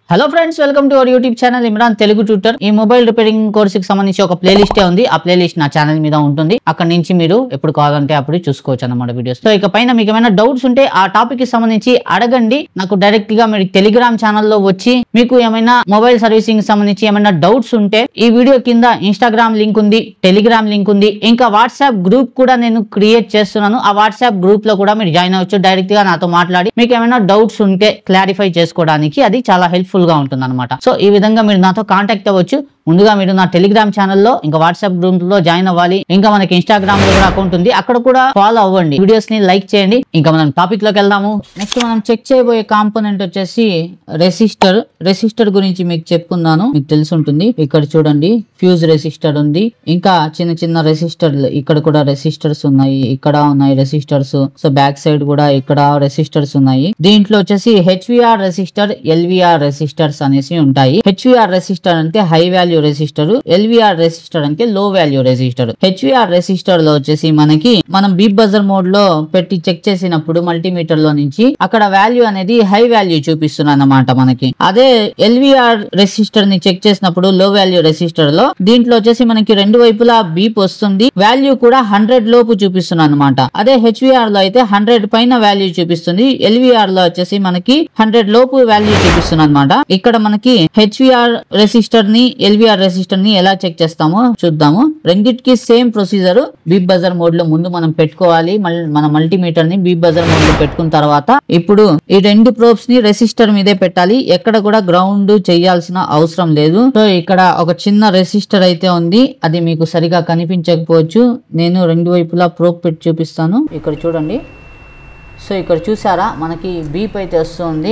hello friends welcome to our YouTube channel Imran Telugu tutor ఈ mobile repairing course కి సంబంధించి ఒక ప్లేలిస్టే ఉంది ఆ ప్లేలిస్ట్ నా ఛానల్ మీద ఉంటుంది అక్కడ నుంచి మీరు ఎప్పుడు కావాలంటే అప్పుడు చూసుకోవచ్చు అన్నమాట వీడియోస్ సో ఇక పైన మీకు ఏమైనా డౌట్స్ ఉంటే ఆ టాపిక్ కి సంబంధించి అడగండి నాకు డైరెక్ట్ గా మీరు టెలిగ్రామ్ ఛానల్లో వచ్చి మీకు ఏమైనా మొబైల్ సర్వీసింగ్ సంబంధించి ఏమైనా డౌట్స్ ఉంటే ఈ వీడియో కింద ఇన్స్టాగ్రామ్ లింక్ ఉంది టెలిగ్రామ్ లింక్ ఉంది ఇంకా వాట్సాప్ గ్రూప్ కూడా నేను క్రియేట్ చేస్తున్నాను ఆ వాట్సాప్ గ్రూప్ లో కూడా మీరు జాయిన్ అవ్వచ్చు డైరెక్ట్ గా నాతో మాట్లాడి మీకు ఏమైనా డౌట్స్ ఉంటే క్లారిఫై చేసుకోవడానికి అది చాలా హెల్ప్ఫుల్ గా ఉంటుంది అనమాట సో ఈ విధంగా మీరు నాతో కాంటాక్ట్ అవ్వచ్చు ముందుగా మీరు నా టెలిగ్రామ్ ఛానల్లో ఇంకా వాట్సాప్ గ్రూప్ లో జాయిన్ అవ్వాలి ఇంకా మనకి ఇన్స్టాగ్రామ్ లో కూడా అకౌంట్ ఉంది అక్కడ కూడా ఫాలో అవ్వండి వీడియోస్ ని లైక్ చేయండి ఇంకా మనం టాపిక్ లోకి వెళ్దాము నెక్స్ట్ మనం చెక్ చేయబోయే కాంపోనెంట్ వచ్చేసి రెసిస్టర్ రెసిస్టర్ గురించి మీకు చెప్పుకున్నాను మీకు తెలిసి ఉంటుంది ఇక్కడ చూడండి ఫ్యూజ్ రెసిస్టర్ ఉంది ఇంకా చిన్న చిన్న రెసిస్టర్లు ఇక్కడ కూడా రెసిస్టర్స్ ఉన్నాయి ఇక్కడ ఉన్నాయి రెసిస్టర్స్ సో బ్యాక్ సైడ్ కూడా ఇక్కడ రెసిస్టర్స్ ఉన్నాయి దీంట్లో వచ్చేసి హెచ్విఆర్ రెసిస్టర్ ఎల్విఆర్ రెసిస్టర్స్ అనేసి ఉంటాయి హెచ్విఆర్ రెసిస్టర్ అంటే high value resistor LVR resistor అంటే low value resistor HVR resistor లో వచ్చేసి మనకి మనం బీప్ బజర్ మోడ్ లో పెట్టి చెక్ చేసినప్పుడు మల్టీమీటర్ లో నుంచి అక్కడ వాల్యూ అనేది హై వాల్యూ చూపిస్తుంది అన్నమాట మనకి అదే ఎల్విఆర్ రెసిస్టర్ ని చెక్ చేసినప్పుడు లో వాల్యూ రెసిస్టర్ లో దీంట్లో వచ్చేసి మనకి రెండు వైపులా బీప్ వస్తుంది వాల్యూ కూడా హండ్రెడ్ లోపు చూపిస్తుంది అనమాట అదే హెచ్విఆర్ లో అయితే హండ్రెడ్ పైన వాల్యూ చూపిస్తుంది ఎల్విఆర్ లో వచ్చేసి మనకి హండ్రెడ్ లోపు వాల్యూ చూపిస్తుంది అనమాట ఇక్కడ మనకి హెచ్విఆర్ రెసిస్టర్ ని ఎల్విఆర్ రెసిస్టర్ ని ఎలా చెక్ చేస్తామో చూద్దాము రెండిటికి same procedure beep buzzer mode లో ముందు మనం పెట్టుకోవాలి మళ్ళీ మన మల్టీమీటర్ ని బీప్ బజర్ మోడ్ లో పెట్టుకున్న తర్వాత ఇప్పుడు ఈ రెండు ప్రోబ్స్ ని రెసిస్టర్ మీదే పెట్టాలి ఎక్కడ కూడా గ్రౌండ్ చేయాల్సిన అవసరం లేదు సో ఇక్కడ ఒక చిన్న రెసిస్టర్ అయితే ఉంది అది మీకు సరిగా కనిపించకపోవచ్చు నేను రెండు వైపులా ప్రోబ్ పెట్టి చూపిస్తాను ఇక్కడ చూడండి సో ఇక్కడ చూసారా మనకి బీప్ అయితే వస్తుంది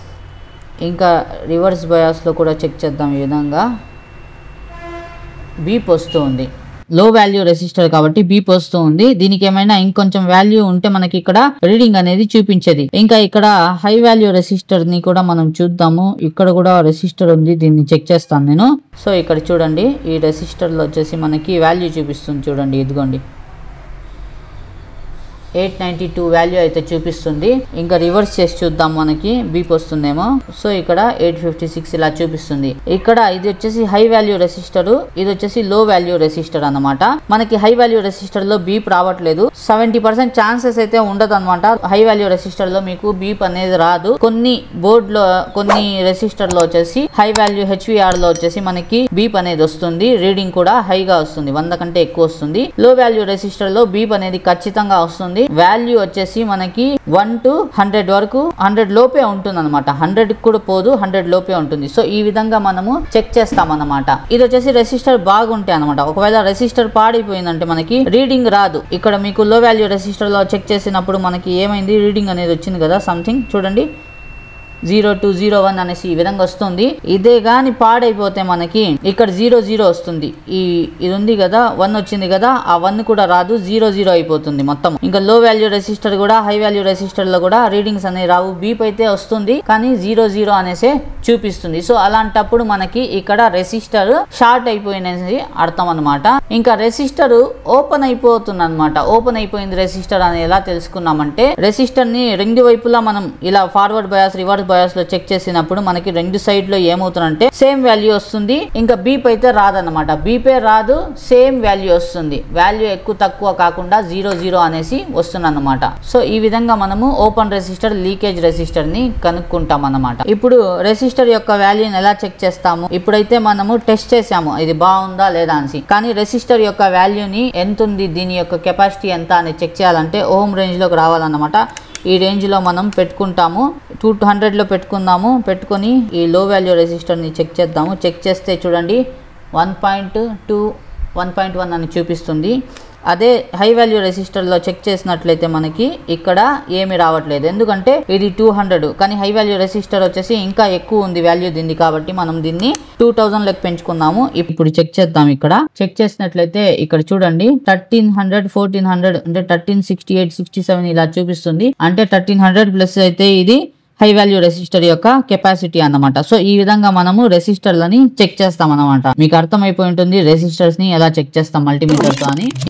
ఇంకా రివర్స్ బయాస్లో కూడా చెక్ చేద్దాం ఈ విధంగా బీప్ వస్తుంది లో వాల్యూ రెసిస్టర్ కాబట్టి బీప్ వస్తూ ఉంది దీనికి ఏమైనా ఇంకొంచెం వాల్యూ ఉంటే మనకి ఇక్కడ రీడింగ్ అనేది చూపించేది ఇంకా ఇక్కడ హై వాల్యూ రెసిస్టర్ ని కూడా మనం చూద్దాము ఇక్కడ కూడా రెసిస్టర్ ఉంది దీన్ని చెక్ చేస్తాను నేను సో ఇక్కడ చూడండి ఈ రెసిస్టర్ లో వచ్చేసి మనకి వాల్యూ చూపిస్తుంది చూడండి ఇదిగోండి ఎయిట్ నైంటీ టూ వాల్యూ అయితే చూపిస్తుంది ఇంకా రివర్స్ చేసి చూద్దాం మనకి బీప్ వస్తుందేమో సో ఇక్కడ ఎయిట్ ఫిఫ్టీ సిక్స్ ఇలా చూపిస్తుంది ఇక్కడ ఇది వచ్చేసి హై వాల్యూ రెసిస్టర్ ఇది వచ్చేసి లో వాల్యూ రెసిస్టర్ అన్నమాట మనకి హై వాల్యూ రెసిస్టర్ లో బీప్ రావట్లేదు సెవెంటీ పర్సెంట్ ఛాన్సెస్ అయితే ఉండదు అనమాట హై వాల్యూ రెసిస్టర్ లో మీకు బీప్ అనేది రాదు కొన్ని బోర్డ్ లో కొన్ని రెసిస్టర్ లో వచ్చేసి హై వాల్యూ హెచ్విఆర్ లో వచ్చేసి మనకి బీప్ అనేది వస్తుంది రీడింగ్ కూడా హైగా వస్తుంది వంద కంటే ఎక్కువ వస్తుంది లో వాల్యూ రెసిస్టర్ లో బీప్ అనేది ఖచ్చితంగా వస్తుంది వాల్యూ వచ్చేసి మనకి వన్ టు హండ్రెడ్ వరకు హండ్రెడ్ లోపే ఉంటుంది అనమాట హండ్రెడ్ కూడా పోదు హండ్రెడ్ లోపే ఉంటుంది సో ఈ విధంగా మనము చెక్ చేస్తాం అనమాట ఇది వచ్చేసి రెసిస్టర్ బాగుంటాయి అనమాట ఒకవేళ రెసిస్టర్ పాడైపోయిందంటే మనకి రీడింగ్ రాదు ఇక్కడ మీకు లో వాల్యూ రెసిస్టర్ లో చెక్ చేసినప్పుడు మనకి ఏమైంది రీడింగ్ అనేది వచ్చింది కదా సంథింగ్ చూడండి జీరో టూ జీరో వన్ అనేసి ఈ విధంగా వస్తుంది ఇదే గాని పాడైపోతే మనకి ఇక్కడ జీరో జీరో వస్తుంది ఈ ఇది ఉంది కదా వన్ వచ్చింది కదా ఆ వన్ కూడా రాదు జీరో జీరో అయిపోతుంది మొత్తం ఇంకా లో వాల్యూ రెసిస్టర్ కూడా హై వాల్యూ రెసిస్టర్ లో కూడా రీడింగ్స్ అనేవి రావు బీప్ అయితే వస్తుంది కానీ జీరో జీరో అనేసే చూపిస్తుంది సో అలాంటప్పుడు మనకి ఇక్కడ రెసిస్టర్ షార్ట్ అయిపోయినది అర్థం అనమాట ఇంకా రెసిస్టర్ ఓపెన్ అయిపోతుంది అనమాట ఓపెన్ అయిపోయింది రెసిస్టర్ అని ఎలా తెలుసుకున్నామంటే రెసిస్టర్ ని రెండు వైపులా మనం ఇలా ఫార్వర్డ్ బయాస్ రివర్స్ బయాస్ లో చెక్ చేసినప్పుడు మనకి రెండు సైడ్ లో ఏమవుతుందంటే సేమ్ వాల్యూ వస్తుంది ఇంకా బీప్ అయితే రాదన్నమాట బీపే రాదు సేమ్ వాల్యూ వస్తుంది వాల్యూ ఎక్కువ తక్కువ కాకుండా జీరో జీరో అనేసి వస్తుంది అనమాట సో ఈ విధంగా మనము ఓపెన్ రెసిస్టర్ లీకేజ్ రెసిస్టర్ ని కనుక్కుంటాం అన్నమాట ఇప్పుడు రెసిస్టర్ యొక్క వాల్యూని ఎలా చెక్ చేస్తాము ఇప్పుడైతే మనము టెస్ట్ చేసాము ఇది బాగుందా లేదా అనేసి కానీ రెసిస్టర్ యొక్క వాల్యూని ఎంత ఉంది దీని యొక్క కెపాసిటీ ఎంత అని చెక్ చేయాలంటే ఓమ్ రేంజ్ లోకి రావాలన్నమాట ఈ రేంజ్లో మనం పెట్టుకుంటాము టూ హండ్రెడ్లో పెట్టుకుందాము పెట్టుకొని ఈ లో వాల్యూ రెసిస్టర్ని చెక్ చేద్దాము చెక్ చేస్తే చూడండి one point two one point one అని చూపిస్తుంది అదే హై వాల్యూ రెసిస్టర్లో చెక్ చేసినట్లయితే మనకి ఇక్కడ ఏమి రావట్లేదు ఎందుకంటే ఇది టూ హండ్రెడ్ కానీ హై వాల్యూ రెసిస్టర్ వచ్చేసి ఇంకా ఎక్కువ ఉంది వాల్యూ దీన్ని కాబట్టి మనం దీన్ని టూ థౌజండ్ లెక్క పెంచుకుందాము ఇప్పుడు చెక్ చేద్దాం ఇక్కడ చెక్ చేసినట్లయితే ఇక్కడ చూడండి థర్టీన్ హండ్రెడ్ ఫోర్టీన్ హండ్రెడ్ అంటే thirteen sixty eight sixty seven ఇలా చూపిస్తుంది అంటే థర్టీన్ హండ్రెడ్ ప్లస్ అయితే ఇది హై వాల్యూ రెసిస్టర్ యొక్క కెపాసిటీ అన్నమాట సో ఈ విధంగా మనము రెసిస్టర్లని చెక్ చేస్తాం అన్నమాట మీకు అర్థమైపోయి ఉంటుంది రెసిస్టర్స్ ని ఎలా చెక్ చేస్తాం మల్టీమీటర్ తో అని